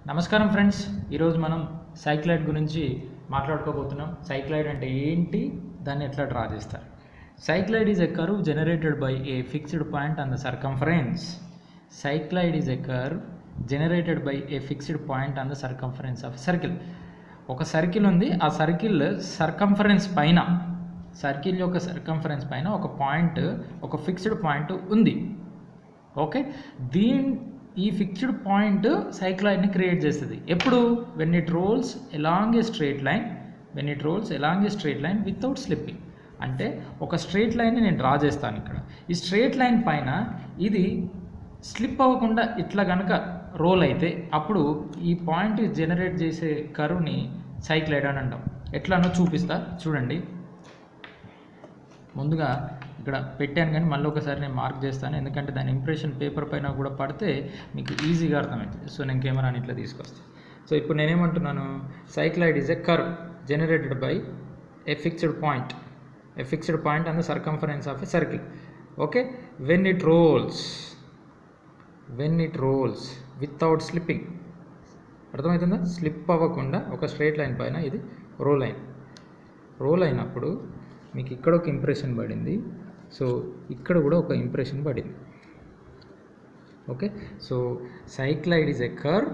నమస్కారం ఫ్రెండ్స్ ఈరోజు మనం సైక్లైడ్ గురించి మాట్లాడుకోబోతున్నాం సైక్లైడ్ అంటే ఏంటి దాన్ని ఎట్లా డ్రా చేస్తారు cycloid is a curve generated by a fixed point on the circumference cycloid is a curve generated by a fixed point on the circumference of circle ఒక సర్కిల్ ఉంది ఆ సర్కిల్ సర్కంఫరెన్స్ పైన circle యొక్క circumference పైన ఒక point ఒక fixed point ఉంది okay దీని ఈ ఫిక్స్డ్ పాయింట్ సైక్లాయిడ్ని క్రియేట్ చేస్తుంది ఎప్పుడు when it rolls along a straight line when it rolls along a straight line without slipping అంటే ఒక స్ట్రేట్ లైన్ని నేను డ్రా చేస్తాను ఇక్కడ ఈ స్ట్రేట్ లైన్ పైన ఇది స్లిప్ అవ్వకుండా ఇట్లా కనుక రోల్ అయితే అప్పుడు ఈ పాయింట్ జనరేట్ చేసే కరువుని సైక్లైడ్ అని అంటాం ఎట్లానో చూపిస్తా చూడండి ముందుగా ఇక్కడ పెట్టాను కానీ మళ్ళీ ఒకసారి నేను మార్క్ చేస్తాను ఎందుకంటే దాని ఇంప్రెషన్ పేపర్ పైన కూడా పడితే మీకు ఈజీగా అర్థమవుతుంది సో నేను కెమెరాని ఇట్లా తీసుకొస్తాను సో ఇప్పుడు నేనేమంటున్నాను cycloid is a curve generated by a fixed point a fixed point on the circumference of a circle okay when it rolls when it rolls without slipping అర్థమవుతుందా స్లిప్ అవ్వకుండా ఒక స్ట్రైట్ లైన్ పైన ఇది role అయింది role అయినప్పుడు మీకు ఇక్కడ ఒక ఇంప్రెషన్ పడింది సో ఇక్కడ కూడా ఒక ఇంప్రెషన్ పడింది okay so cycloid is a curve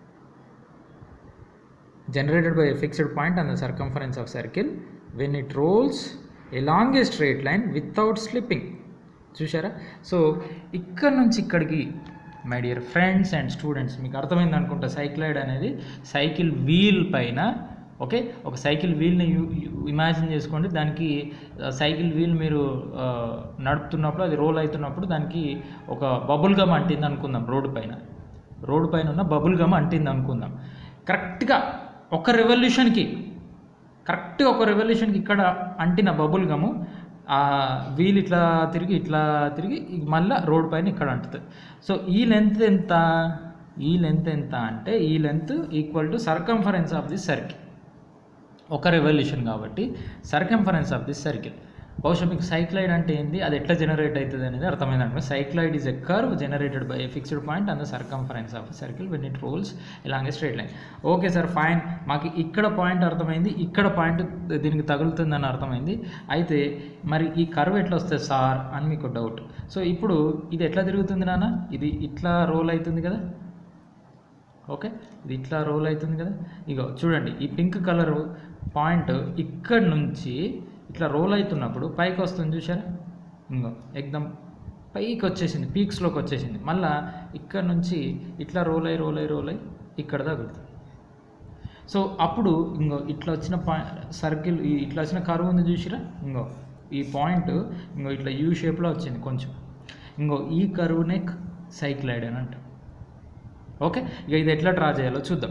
generated by a fixed point on the circumference of circle when it rolls along a straight line without slipping చూసారా సో ఇక్కడ నుంచి ఇక్కడికి my dear friends and students మీకు అర్థమైంది అనుకుంటా cycloid అనేది cycle wheel పైన okay ఒక సైకిల్ వీల్ని ఇమాజిన్ చేసుకోండి దానికి సైకిల్ వీల్ మీరు ఆ, నడుపుతున్నప్పుడు అది రోల్ అవుతున్నప్పుడు దానికి ఒక బబుల్ గమ్ అంటింది అనుకుందాం రోడ్డు పైన రోడ్డు పైన ఉన్న బబుల్ గమ్ అంటింది అనుకుందాం కరెక్ట్గా ఒక రెవల్యూషన్కి కరెక్ట్గా ఒక రెవల్యూషన్కి ఇక్కడ అంటిన బబుల్ గము ఆ వీల్ ఇట్లా తిరిగి ఇట్లా తిరిగి మళ్ళీ రోడ్ పైన ఇక్కడ అంటుతుంది సో ఈ లెంత్ ఎంత ఈ లెంత్ ఎంత అంటే ఈ length equal to circumference of the circle ఒక రెవల్యూషన్ కాబట్టి సర్కంఫరెన్స్ ఆఫ్ దిస్ సర్కిల్ బహుశా మీకు సైక్లైడ్ అంటే ఏంది అది ఎట్లా జనరేట్ అవుతుంది అనేది అర్థమైంది అనుకో cycloid is a curve generated by a fixed point on the circumference of circle when it rolls ఇలాగే straight line okay sir fine మాకు ఇక్కడ పాయింట్ అర్థమైంది ఇక్కడ పాయింట్ దీనికి తగులుతుందని అర్థమైంది అయితే మరి ఈ కర్వ్ ఎట్లా వస్తుంది సార్ అని మీకు డౌట్ సో ఇప్పుడు ఇది ఎట్లా తిరుగుతుంది నాన్న ఇది ఇట్లా రోల్ అవుతుంది కదా ఓకే ఇది ఇట్లా రోల్ అవుతుంది కదా ఇగో చూడండి ఈ పింక్ కలర్ పాయింట్ ఇక్కడ నుంచి ఇట్లా రోల్ అవుతున్నప్పుడు పైకి వస్తుంది చూసారా ఇంకో ఎక్దమ్ పైకి వచ్చేసింది పీక్స్లోకి వచ్చేసింది మళ్ళా ఇక్కడ నుంచి ఇట్లా రోల్ అయ్యి రోల్ అయ్యి రోల్ అయ్యి ఇక్కడ తగులుతుంది సో అప్పుడు ఇంకో ఇట్లా వచ్చిన పాయింట్ సర్కిల్ ఈ ఇట్లా వచ్చిన కరువు ఉంది చూసిరా ఇంకో ఈ పాయింట్ ఇంకో ఇట్లా యూ షేప్లో వచ్చింది కొంచెం ఇంకో ఈ కరువునే సైక్లైడ్ అని అంటాం ఓకే ఇక ఇది ఎట్లా డ్రా చేయాలో చూద్దాం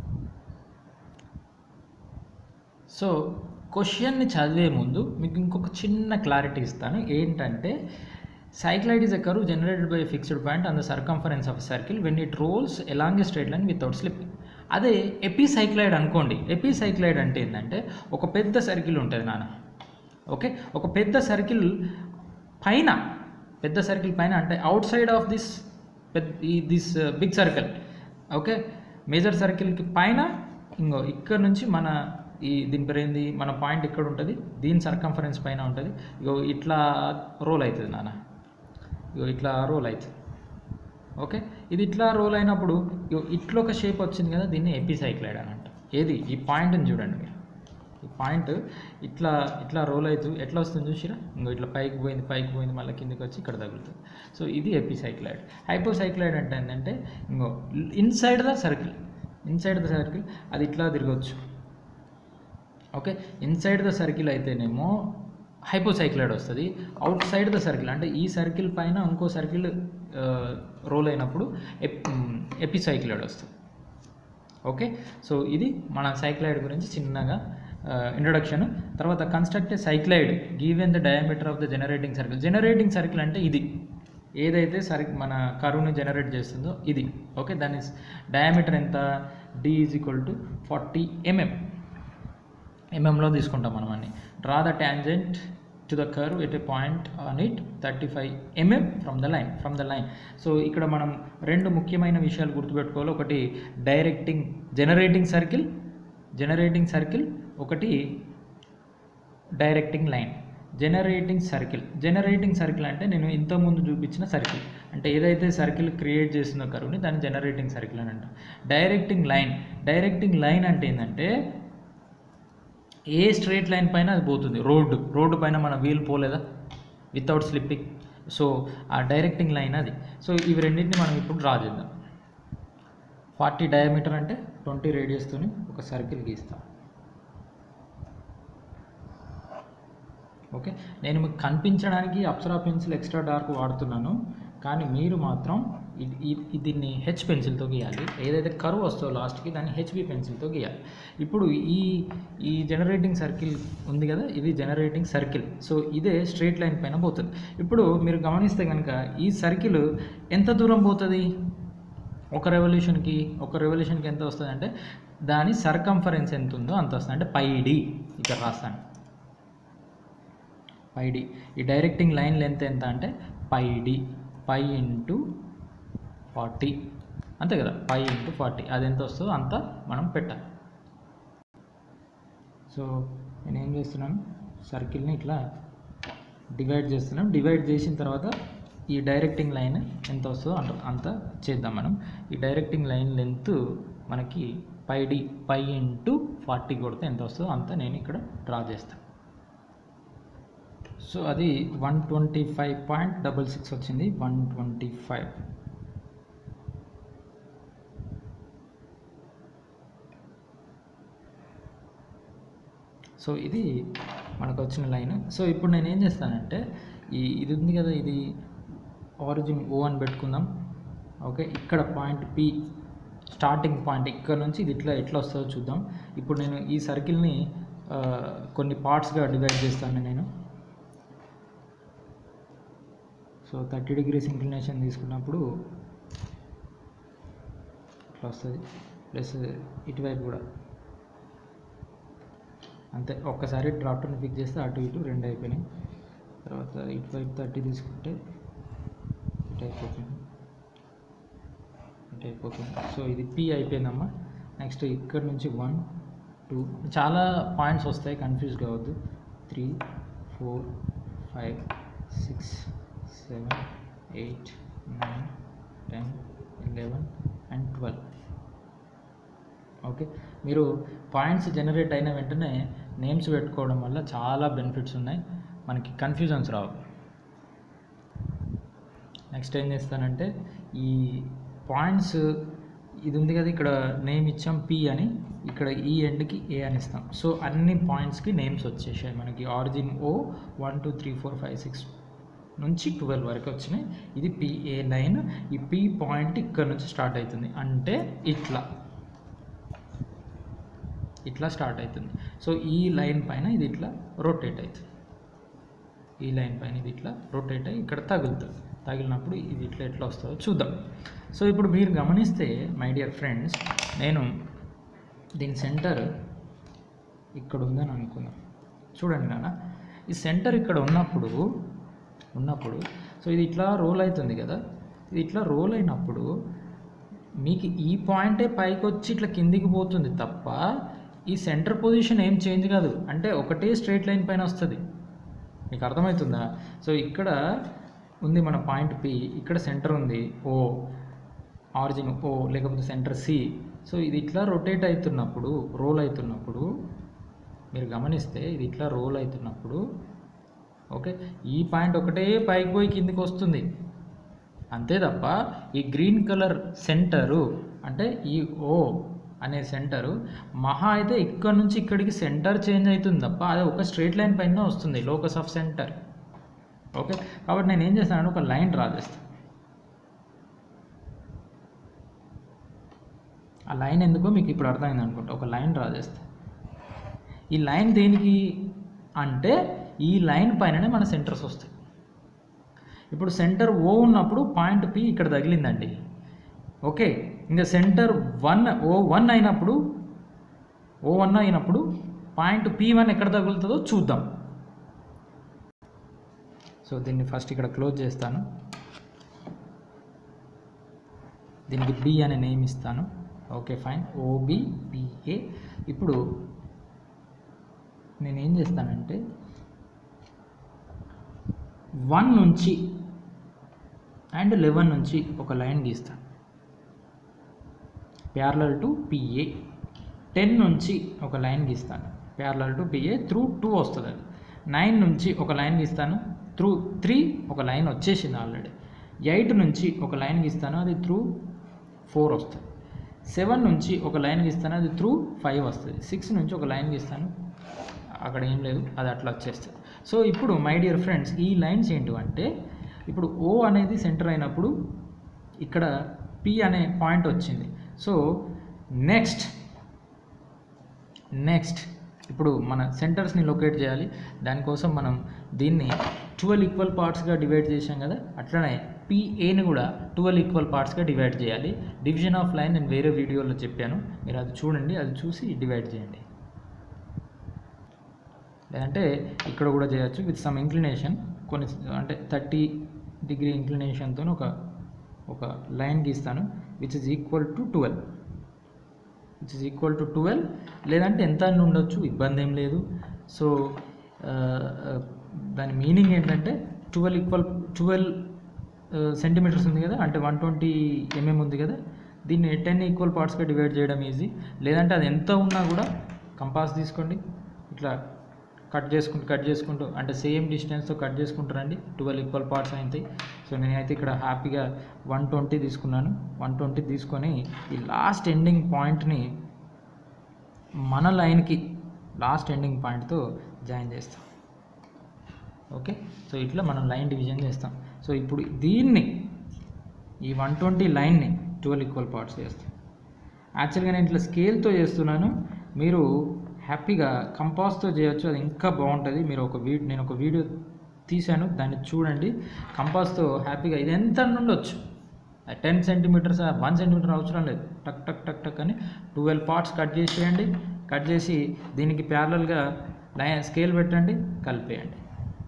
సో క్వశ్చన్ని చదివే ముందు మీకు ఇంకొక చిన్న క్లారిటీ ఇస్తాను ఏంటంటే cycloid is a curve generated by fixed point on the circumference of circle when it rolls along a straight line without slipping అదే ఎపిసైక్లైడ్ అనుకోండి ఎపిసైక్లైడ్ అంటే ఏంటంటే ఒక పెద్ద సర్కిల్ ఉంటుంది నాన్న ఓకే ఒక పెద్ద సర్కిల్ పైన పెద్ద సర్కిల్ పైన అంటే అవుట్ సైడ్ ఆఫ్ దిస్ పెద్ద ఈ this big circle okay major సర్కిల్కి పైన ఇంకో ఇక్కడ నుంచి మన ఈ దీని పేరు ఏంది మన పాయింట్ ఇక్కడ ఉంటుంది దీని సర్కంఫరెన్స్ పైన ఉంటుంది ఇగో ఇట్లా రోల్ అవుతుంది నాన్న ఇగో ఇట్లా రోల్ అవుతుంది ఓకే ఇది ఇట్లా రోల్ అయినప్పుడు ఇగో ఇట్లా ఒక షేప్ వచ్చింది కదా దీన్ని ఎపిసైక్లైడ్ అని అంట ఏది ఈ పాయింట్ని చూడండి మీరు ఈ పాయింట్ ఇట్లా ఇట్లా రోల్ అవుతూ ఎట్లా వస్తుంది చూసిరా ఇంకో ఇట్లా పైకి పోయింది పైకి పోయింది మళ్ళీ కిందకి వచ్చి ఇక్కడ తగులుతుంది సో ఇది ఎపిసైక్లైడ్ హైపోసైక్లైడ్ అంటే ఏంటంటే ఇంకో inside the circle inside the circle అది ఇట్లా తిరగచ్చు ఓకే ఇన్సైడ్ ద సర్కిల్ అయితేనేమో హైపోసైక్లైడ్ వస్తుంది అవుట్ సైడ్ ద సర్కిల్ అంటే ఈ సర్కిల్ పైన ఇంకో సర్కిల్ రోల్ అయినప్పుడు ఎప్ ఎపిసైక్లైడ్ వస్తుంది ఓకే సో ఇది మన సైక్లైడ్ గురించి చిన్నగా ఇంట్రొడక్షన్ తర్వాత construct a cycloid given the diameter of the generating circle generating circle అంటే ఇది ఏదైతే సర్ మన కరువుని జనరేట్ చేస్తుందో ఇది ఓకే దాని డయామీటర్ ఎంత D is equal to forty mm ఎంఎంలో తీసుకుంటాం మనం అన్ని draw the tangent to the curve at a point on it thirty five mm from the line from the line so ఇక్కడ మనం రెండు ముఖ్యమైన విషయాలు గుర్తుపెట్టుకోవాలి ఒకటి directing generating circle generating circle ఒకటి directing line generating circle generating circle అంటే నేను ఇంతకుముందు చూపించిన సర్కిల్ అంటే ఏదైతే సర్కిల్ క్రియేట్ చేస్తుందో కరువుని దాన్ని జనరేటింగ్ సర్కిల్ అని అంటాం డైరెక్టింగ్ లైన్ డైరెక్టింగ్ లైన్ అంటే ఏంటంటే ఏ స్ట్రైట్ లైన్ పైన అది పోతుంది రోడ్డు రోడ్డు పైన మన వీల్ పోలేదా వితౌట్ స్లిప్పింగ్ సో ఆ డైరెక్టింగ్ లైన్ అది సో ఇవి రెండింటిని మనం ఇప్పుడు డ్రా చేద్దాం ఫార్టీ డయామీటర్ అంటే ట్వంటీ రేడియస్తోని ఒక సర్కిల్ గీస్తాం ఓకే నేను మీకు కనిపించడానికి అప్సరా పెన్సిల్ ఎక్స్ట్రా డార్క్ వాడుతున్నాను కానీ మీరు మాత్రం ఇది- ఇది- దీన్ని హెచ్ పెన్సిల్తో గీయాలి ఏదైతే కరువు వస్తుందో లాస్ట్కి దాన్ని హెచ్బి పెన్సిల్తో గీయాలి ఇప్పుడు ఈ ఈ జనరేటింగ్ సర్కిల్ ఉంది కదా ఇది జనరేటింగ్ సర్కిల్ సో ఇదే స్ట్రైట్ లైన్ పైన పోతుంది ఇప్పుడు మీరు గమనిస్తే కనుక ఈ సర్కిల్ ఎంత దూరం పోతుంది ఒక రెవల్యూషన్కి ఒక రెవల్యూషన్కి ఎంత వస్తుంది అంటే దాని సర్కంఫరెన్స్ ఎంత ఉందో అంత వస్తుంది అంటే పై డి ఇక్కడ రాస్తాను పై డి ఈ డైరెక్టింగ్ లైన్ లెంత్ ఎంత అంటే pi D pi into forty అంతే కదా పై ఇంటూ ఫార్టీ అది ఎంత వస్తుందో అంత మనం పెట్టాలి సో నేను ఏం చేస్తున్నాను సర్కిల్ని ఇట్లా డివైడ్ చేస్తున్నాం డివైడ్ చేసిన తర్వాత ఈ డైరెక్టింగ్ లైన్ ఎంత వస్తుందో అంత అంత చేద్దాం మనం ఈ డైరెక్టింగ్ లైన్ లెంత్ మనకి pi D pi into forty కొడితే ఎంత వస్తుందో అంత నేను ఇక్కడ డ్రా చేస్తాను సో అది one twenty five point double six వచ్చింది వన్ ట్వంటీ ఫైవ్ సో ఇది మనకు వచ్చిన లైన్ సో ఇప్పుడు నేను ఏం చేస్తానంటే ఈ ఇది ఉంది కదా ఇది ఆరిజిన్ ఓ అని పెట్టుకుందాం ఓకే ఇక్కడ పాయింట్ పి స్టార్టింగ్ పాయింట్ ఇక్కడ నుంచి ఇది ఇట్లా ఎట్లా వస్తుందో చూద్దాం ఇప్పుడు నేను ఈ సర్కిల్ని ఆ, కొన్ని పార్ట్స్గా డివైడ్ చేస్తాను నేను సో థర్టీ డిగ్రీస్ ఇంక్లినేషన్ తీసుకున్నప్పుడు ఇట్లా వస్తుంది ప్లస్ ఇటువైపు కూడా అంతే ఒక్కసారి డ్రాఫ్ట్ని ఫిక్స్ చేస్తే అటు ఇటు రెండు అయిపోయినాయి తర్వాత ఇటువైపు థర్టీ తీసుకుంటే ఇటు అయిపోతుంది ఇటు అయిపోతుంది సో ఇది పి అయిపోయిందమ్మా నెక్స్ట్ ఇక్కడ నుంచి వన్ టూ చాలా పాయింట్స్ వస్తాయి కన్ఫ్యూజ్ కావద్దు three four five six seven eight nine ten eleven and twelve okay మీరు పాయింట్స్ జనరేట్ అయిన వెంటనే నేమ్స్ పెట్టుకోవడం వల్ల చాలా బెనిఫిట్స్ ఉన్నాయి మనకి కన్ఫ్యూజన్స్ రావు నెక్స్ట్ ఏం చేస్తానంటే ఈ పాయింట్స్ ఇది ఉంది కదా ఇక్కడ నేమ్ ఇచ్చాం పి అని ఇక్కడ ఈ ఎండ్కి ఏ అని ఇస్తాం సో అన్ని పాయింట్స్కి నేమ్స్ వచ్చేసాయి మనకి origin O one two three four five six నుంచి ట్వెల్వ్ వరకు వచ్చినాయి ఇది పిఏ లైన్ ఈ పి పాయింట్ ఇక్కడ నుంచి స్టార్ట్ అవుతుంది అంటే ఇట్లా ఇట్లా స్టార్ట్ అవుతుంది సో ఈ లైన్ పైన ఇది ఇట్లా రొటేట్ అవుతుంది ఈ లైన్ పైన ఇది ఇట్లా రొటేట్ అయ్యి ఇక్కడ తగులుతుంది తగిలినప్పుడు ఇది ఇట్లా ఎట్లా వస్తుందో చూద్దాం సో ఇప్పుడు మీరు గమనిస్తే మై డియర్ ఫ్రెండ్స్ నేను దీని సెంటర్ ఇక్కడ ఉందని అనుకుందాం చూడండి నాన్న ఈ సెంటర్ ఇక్కడ ఉన్నప్పుడు ఉన్నప్పుడు సో ఇది ఇట్లా రోల్ అవుతుంది కదా ఇది ఇట్లా రోల్ అయినప్పుడు మీకు ఈ పాయింటే పైకి వచ్చి ఇట్లా కిందికి పోతుంది తప్ప ఈ సెంటర్ పొజిషన్ ఏం చేంజ్ కాదు అంటే ఒకటే స్ట్రైట్ లైన్ పైన వస్తుంది మీకు అర్థమవుతుందా సో ఇక్కడ ఉంది మన పాయింట్ పి ఇక్కడ సెంటర్ ఉంది ఓ ఆరిజిన్ ఓ లేకపోతే సెంటర్ సి సో ఇది ఇట్లా రొటేట్ అవుతున్నప్పుడు రోల్ అవుతున్నప్పుడు మీరు గమనిస్తే ఇది ఇట్లా రోల్ అవుతున్నప్పుడు ఓకే ఈ పాయింట్ ఒకటే పైకి పోయి కిందికి వస్తుంది అంతే తప్ప ఈ గ్రీన్ కలర్ సెంటరు అంటే ఈ ఓ అనే సెంటరు మహా అయితే ఇక్కడ నుంచి ఇక్కడికి సెంటర్ చేంజ్ అవుతుంది తప్ప అది ఒక స్ట్రైట్ లైన్ పైన వస్తుంది లోకస్ ఆఫ్ సెంటర్ ఓకే కాబట్టి నేను ఏం చేస్తానంటే ఒక లైన్ డ్రా చేస్తాను ఆ లైన్ ఎందుకో మీకు ఇప్పుడు అర్థమైంది అనుకుంటా ఒక లైన్ డ్రా చేస్తా ఈ లైన్ దేనికి అంటే ఈ లైన్ పైననే మన సెంటర్స్ వస్తాయి ఇప్పుడు సెంటర్ ఓ ఉన్నప్పుడు పాయింట్ పి ఇక్కడ తగిలిందండి ఓకే ఇంకా సెంటర్ వన్ ఓ వన్ అయినప్పుడు ఓ వన్ అయినప్పుడు పాయింట్ పి వన్ ఎక్కడ తగులుతుందో చూద్దాం సో దీన్ని ఫస్ట్ ఇక్కడ క్లోజ్ చేస్తాను దీనికి బి అనే నేమ్ ఇస్తాను ఓకే ఫైన్ ఓబి బిఏ ఇప్పుడు నేను ఏం చేస్తానంటే వన్ నుంచి అండ్ లెవెన్ నుంచి ఒక లైన్ గీస్తాను ప్యారలల్ టు పిఏ టెన్ నుంచి ఒక లైన్ గీస్తాను parallel to PA through two వస్తుంది అది నైన్ నుంచి ఒక లైన్ గీస్తాను త్రూ త్రీ ఒక లైన్ వచ్చేసింది ఆల్రెడీ ఎయిట్ నుంచి ఒక లైన్ గీస్తాను అది త్రూ ఫోర్ వస్తుంది సెవెన్ నుంచి ఒక లైన్ గీస్తాను అది త్రూ ఫైవ్ వస్తుంది సిక్స్ నుంచి ఒక లైన్ గీస్తాను అక్కడ ఏం లేదు అది అట్లా వచ్చేస్తుంది సో ఇప్పుడు మై డియర్ ఫ్రెండ్స్ ఈ లైన్స్ ఏంటి అంటే ఇప్పుడు ఓ అనేది సెంటర్ అయినప్పుడు ఇక్కడ పి అనే పాయింట్ వచ్చింది సో నెక్స్ట్ నెక్స్ట్ ఇప్పుడు మన సెంటర్స్ని లొకేట్ చేయాలి దానికోసం మనం దీన్ని ట్వెల్వ్ ఈక్వల్ పార్ట్స్గా డివైడ్ చేసాం కదా అట్లనే పిఏని కూడా ట్వెల్వ్ ఈక్వల్ పార్ట్స్గా డివైడ్ చేయాలి డివిజన్ ఆఫ్ లైన్ నేను వేరే వీడియోలో చెప్పాను మీరు అది చూడండి అది చూసి డివైడ్ చేయండి లేదంటే ఇక్కడ కూడా చేయొచ్చు విత్ సమ్ ఇంక్లినేషన్ కొన్ని అంటే థర్టీ డిగ్రీ ఇంక్లినేషన్తో ఒక ఒక లైన్ గీస్తాను which is equal to twelve which is equal to twelve లేదంటే ఎంత అని ఉండొచ్చు ఇబ్బంది ఏం లేదు సో దాని మీనింగ్ ఏంటంటే ట్వెల్వ్ ఈక్వల్ ట్వెల్వ్ సెంటీమీటర్స్ ఉంది కదా అంటే వన్ ట్వంటీ ఎంఎం ఉంది కదా దీన్ని టెన్ ఈక్వల్ పార్ట్స్గా డివైడ్ చేయడం ఈజీ లేదంటే అది ఎంత ఉన్నా కూడా కంపాస్ తీసుకోండి ఇట్లా కట్ చేసుకుంటూ కట్ చేసుకుంటూ అంటే సేమ్ డిస్టెన్స్తో కట్ చేసుకుంటూ రండి ట్వెల్వ్ ఈక్వల్ పార్ట్స్ అవుతాయి సో నేనైతే ఇక్కడ హ్యాపీగా వన్ ట్వంటీ తీసుకున్నాను వన్ ట్వంటీ తీసుకొని ఈ లాస్ట్ ఎండింగ్ పాయింట్ని మన లైన్కి లాస్ట్ ఎండింగ్ పాయింట్తో జాయిన్ చేస్తాం ఓకే సో ఇట్లా మనం లైన్ డివిజన్ చేస్తాం సో ఇప్పుడు దీన్ని ఈ వన్ ట్వంటీ లైన్ని ట్వెల్వ్ ఈక్వల్ పార్ట్స్ చేస్తాం యాక్చువల్గా నేను ఇట్లా స్కేల్తో చేస్తున్నాను మీరు హ్యాపీగా కంపాస్తో చేయొచ్చు అది ఇంకా బాగుంటుంది మీరు ఒక వీ నేను ఒక వీడియో తీశాను దాన్ని చూడండి కంపాస్తో హ్యాపీగా ఇది ఎంత ఉండొచ్చు టెన్ సెంటీమీటర్స్ వన్ సెంటీమీటర్ అవసరం లేదు టక్ టక్ టక్ టక్ అని ట్వెల్వ్ పార్ట్స్ కట్ చేసేయండి కట్ చేసి దీనికి ప్యారలల్గా లైన్ స్కేల్ పెట్టండి కలిపేయండి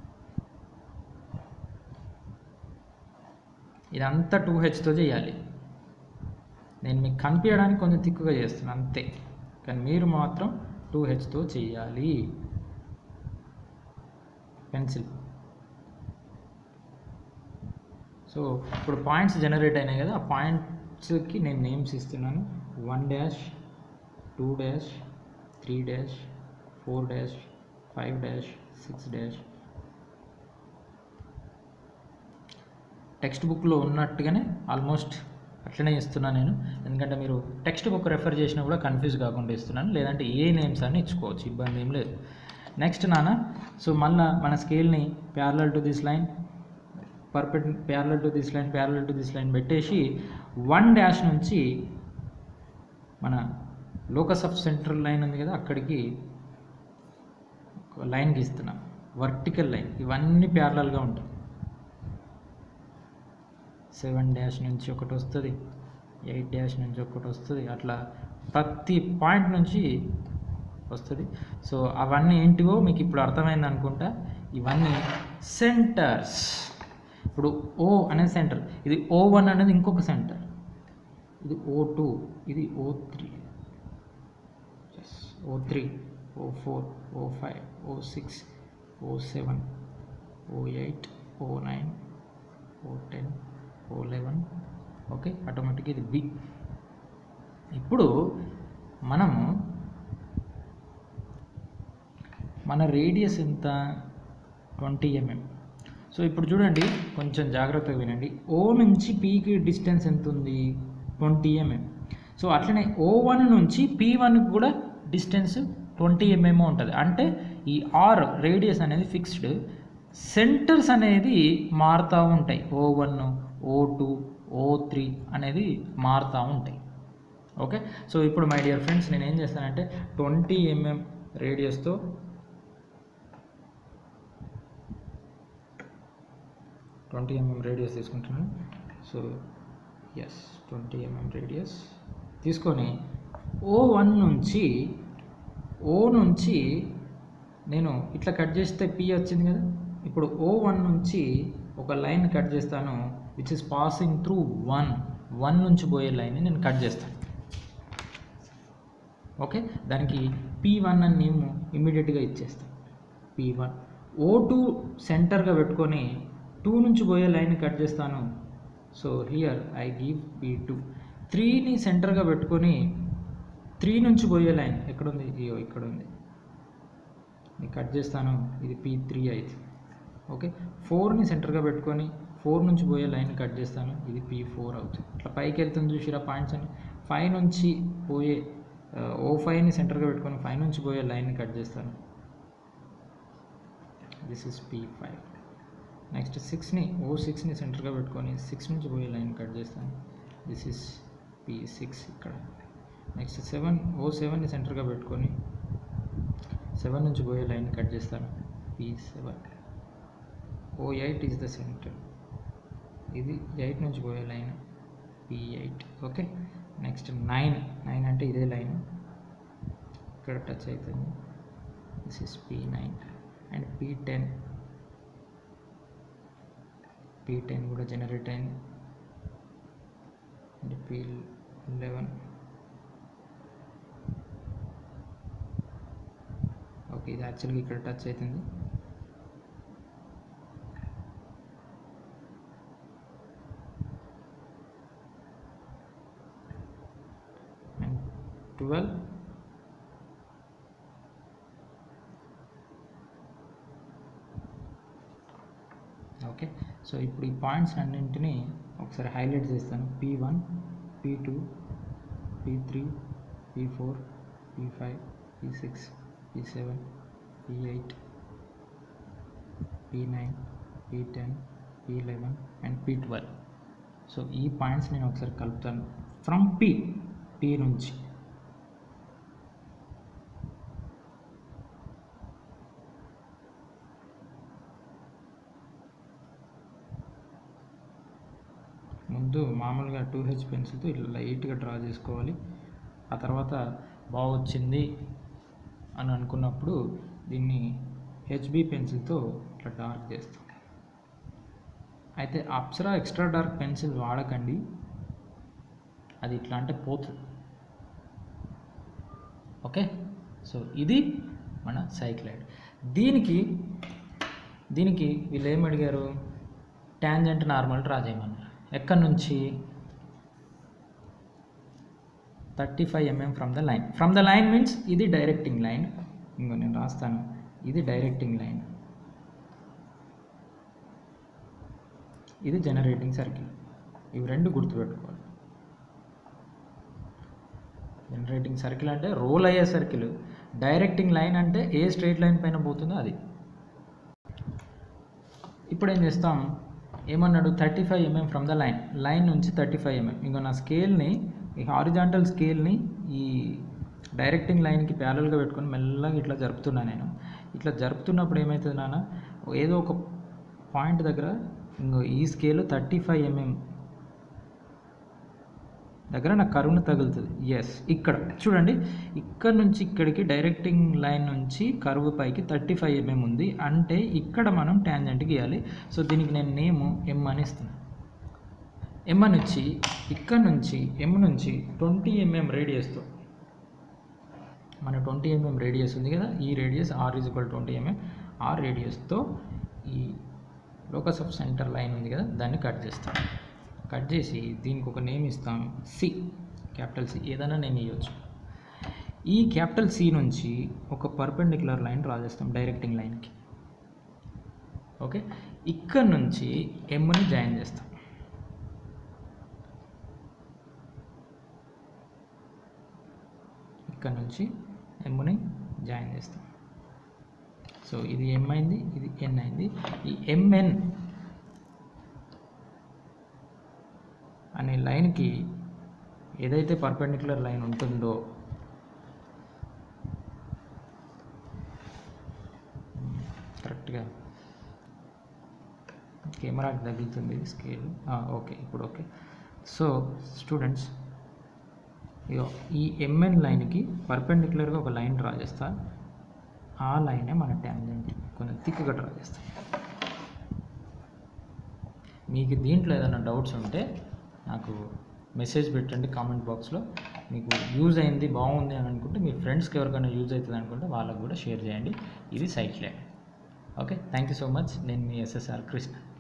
ఇదంతా టూ హెచ్తో చేయాలి నేను మీకు కనిపించడానికి కొంచెం తిక్కుగా చేస్తున్నాను అంతే కానీ మీరు మాత్రం టూ హెచ్తో చేయాలి పెన్సిల్ సో ఇప్పుడు పాయింట్స్ జనరేట్ అయినాయి కదా ఆ పాయింట్స్కి నేను నేమ్స్ ఇస్తున్నాను one dash two dash three dash four dash five dash six dash text బుక్లో ఉన్నట్టుగానే ఆల్మోస్ట్ అట్లనే ఇస్తున్నాను నేను ఎందుకంటే మీరు టెక్స్ట్ బుక్ రెఫర్ చేసినా కూడా కన్ఫ్యూజ్ కాకుండా ఇస్తున్నాను లేదంటే ఏ నేమ్స్ అని ఇచ్చుకోవచ్చు ఇబ్బంది ఏం లేదు నెక్స్ట్ నాన్న సో మళ్ళీ మన స్కేల్ని parallel to this line perfect parallel to this line parallel to this line పెట్టేసి వన్ డాష్ నుంచి మన లోకస్ ఆఫ్ సెంట్రల్ లైన్ ఉంది కదా అక్కడికి లైన్ గీస్తున్నా వర్టికల్ లైన్ ఇవన్నీ ప్యారలల్గా ఉంటాయి సెవెన్ డాష్ నుంచి ఒకటి వస్తుంది ఎయిట్ డాష్ నుంచి ఒకటి వస్తుంది అట్లా ప్రతి పాయింట్ నుంచి వస్తుంది సో అవన్నీ ఏంటివో మీకు ఇప్పుడు అర్థమైంది అనుకుంటా ఇవన్నీ సెంటర్స్ ఇప్పుడు ఓ అనేది సెంటర్ ఇది ఓ వన్ అనేది ఇంకొక సెంటర్ ఇది ఓ టూ ఇది O three O three O four O five O six O seven O eight O nine O ten O eleven okay ఆటోమేటిక్గా ఇది బి ఇప్పుడు మనము మన రేడియస్ ఎంత ట్వంటీ ఎంఎం సో ఇప్పుడు చూడండి కొంచెం జాగ్రత్తగా వినండి ఓ నుంచి పీకి డిస్టెన్స్ ఎంత ఉంది ట్వంటీ ఎంఎం సో అట్లనే ఓ వన్ నుంచి పీ వన్కి కూడా డిస్టెన్స్ ట్వంటీ ఎంఎం ఉంటుంది అంటే ఈ ఆర్ రేడియస్ అనేది ఫిక్స్డ్ సెంటర్స్ అనేది మారుతూ ఉంటాయి O one O two O three అనేది మారుతూ ఉంటాయి ఓకే సో ఇప్పుడు మై డియర్ ఫ్రెండ్స్ నేను ఏం చేస్తానంటే ట్వంటీ ఎంఎం రేడియస్తో ట్వంటీ ఎంఎం రేడియస్ తీసుకుంటున్నాను so yes twenty mm radius తీసుకొని ఓ వన్ నుంచి ఓ నుంచి నేను ఇట్లా కట్ చేస్తే పి వచ్చింది కదా ఈ ఇప్పుడు ఓ వన్ నుంచి ఒక లైన్ కట్ చేస్తాను which is passing through one one నుంచి పోయే లైన్ని నేను కట్ చేస్తాను ఓకే దానికి పీ వన్ అని నేమ్ ఇమీడియట్గా ఇచ్చేస్తాను పీ వన్ ఓ టూ సెంటర్గా పెట్టుకొని టూ నుంచి పోయే లైన్ కట్ చేస్తాను so here I give P two త్రీని సెంటర్గా పెట్టుకొని త్రీ నుంచి పోయే లైన్ ఎక్కడుంది అయ్యో ఇక్కడ ఉంది నేను కట్ చేస్తాను ఇది పీ త్రీ అయితే ఓకే ఫోర్ని సెంటర్గా పెట్టుకొని ఫోర్ నుంచి పోయే లైన్ కట్ చేస్తాను ఇది పీ ఫోర్ అవుతుంది ఇట్లా పైకి వెళ్తుంది చూసిరా పాయింట్స్ అని ఫైవ్ నుంచి పోయే ఓ ఫైవ్ని సెంటర్గా పెట్టుకొని ఫైవ్ నుంచి పోయే లైన్ని కట్ చేస్తాను this is P five next సిక్స్ని ఓ సిక్స్ని సెంటర్గా పెట్టుకొని సిక్స్ నుంచి పోయే లైన్ కట్ చేస్తాను దిస్ ఇస్ పీ సిక్స్ ఇక్కడ నెక్స్ట్ సెవెన్ ఓ సెవెన్ని సెంటర్గా పెట్టుకొని సెవెన్ నుంచి పోయే లైన్ కట్ చేస్తాను P seven O eight is the centre ఇది ఎయిట్ నుంచి పోయే line P eight okay next nine nine అంటే ఇదే లైన్ ఇక్కడ టచ్ అవుతుంది this is P nine and P ten P ten కూడా జనరేట్ అయింది అండ్ పీ లెవెన్ ఓకే ఇది యాక్చువల్గా ఇక్కడ టచ్ అవుతుంది అండ్ ట్వెల్వ్ ఓకే సో ఇప్పుడు ఈ పాయింట్స్ అన్నింటినీ ఒకసారి హైలైట్ చేస్తాను P one P two P three P four P five P six P seven P eight P nine P ten P eleven and P twelve so ఈ points నేను ఒకసారి కలుపుతాను from P P నుంచి ముందు మామూలుగా two H పెన్సిల్తో ఇట్లా లైట్గా draw చేసుకోవాలి ఆ తర్వాత బాగా వచ్చింది అని అనుకున్నప్పుడు దీన్ని హెచ్బి పెన్సిల్తో ఇట్లా డార్క్ చేస్తాం అయితే అప్సరా ఎక్స్ట్రా డార్క్ పెన్సిల్ వాడకండి అది ఇట్లా అంటే పోతుంది ఓకే సో ఇది మన సైక్లైడ్ దీనికి దీనికి వీళ్ళు ఏం అడిగారు ట్యాంజెంట్ నార్మల్ డ్రా చేయమన్నారు ఎక్కడి నుంచి thirty five mm from the line from the line means ఇది డైరెక్టింగ్ లైన్ ఇంకో నేను రాస్తాను ఇది డైరెక్టింగ్ లైన్ ఇది జనరేటింగ్ సర్కిల్ ఇవి రెండు గుర్తుపెట్టుకోవాలి జనరేటింగ్ సర్కిల్ అంటే రోల్ అయ్యే సర్కిల్ డైరెక్టింగ్ లైన్ అంటే ఏ స్ట్రైట్ లైన్ పైన పోతుందో అది ఇప్పుడు ఏం చేస్తాం ఏమన్నాడు thirty five mm from the line line నుంచి థర్టీ ఫైవ్ ఎంఎం ఇంకో నా స్కేల్ని ఈ హారిజాంటల్ స్కేల్ని ఈ డైరెక్టింగ్ లైన్కి ప్యారల్గా పెట్టుకొని మెల్లగా ఇట్లా జరుపుతున్నా నేను ఇట్లా జరుపుతున్నప్పుడు ఏమవుతుంది నాన్న ఏదో ఒక పాయింట్ దగ్గర ఇంకో ఈ స్కేల్ థర్టీ ఫైవ్ ఎంఎం దగ్గర నాకు కరువును తగులుతుంది ఎస్ ఇక్కడ చూడండి ఇక్కడ నుంచి ఇక్కడికి డైరెక్టింగ్ లైన్ నుంచి కరువు పైకి థర్టీ ఫైవ్ ఎంఎం ఉంది అంటే ఇక్కడ మనం ట్యాంజెంట్ గీయాలి సో దీనికి నేను నేము ఎం అని ఇస్తున్నాను ఎం అని వచ్చి ఇక్కడ నుంచి ఎం నుంచి ట్వంటీ ఎంఎం రేడియస్తో మన ట్వంటీ ఎంఎం రేడియస్ ఉంది కదా ఈ radius R is equal twenty mm R రేడియస్తో ఈ లోకస్ ఆఫ్ సెంటర్ లైన్ ఉంది కదా దాన్ని కట్ చేస్తాం కట్ చేసి దీనికి ఒక నేమ్ ఇస్తాం సి క్యాపిటల్ సి ఏదైనా నేమ్ ఇవ్వచ్చు ఈ క్యాపిటల్ సి నుంచి ఒక పర్పెండిక్యులర్ లైన్ డ్రా చేస్తాం డైరెక్టింగ్ లైన్కి ఓకే ఇక్కడ నుంచి ఎమ్ని జాయిన్ చేస్తాం ఇక్కడ నుంచి ఎమ్ని జాయిన్ చేస్తాం సో ఇది ఎం అయింది ఇది ఎన్ అయింది ఈ ఎంఎన్ అనే లైన్కి ఏదైతే పర్పెండిక్యులర్ లైన్ ఉంటుందో కరెక్ట్గా కెమెరాకి తగులుతుంది స్కేల్ ఓకే ఇప్పుడు ఓకే సో స్టూడెంట్స్ ఇగో ఈ ఎంఎన్ లైన్కి పర్పెండిక్యులర్గా ఒక లైన్ డ్రా చేస్తా ఆ లైనే మన ట్యాంజెంట్ కొంచెం థిక్గా డ్రా చేస్తాం మీకు దీంట్లో ఏదైనా డౌట్స్ ఉంటే నాకు మెసేజ్ పెట్టండి కామెంట్ బాక్స్లో మీకు యూజ్ అయింది బాగుంది అని అనుకుంటే మీ ఫ్రెండ్స్కి ఎవరికైనా యూజ్ అవుతుంది అనుకుంటే వాళ్ళకు కూడా షేర్ చేయండి ఇది site land okay thank you so much నేను మీ ఎస్ఎస్ఆర్ కృష్ణ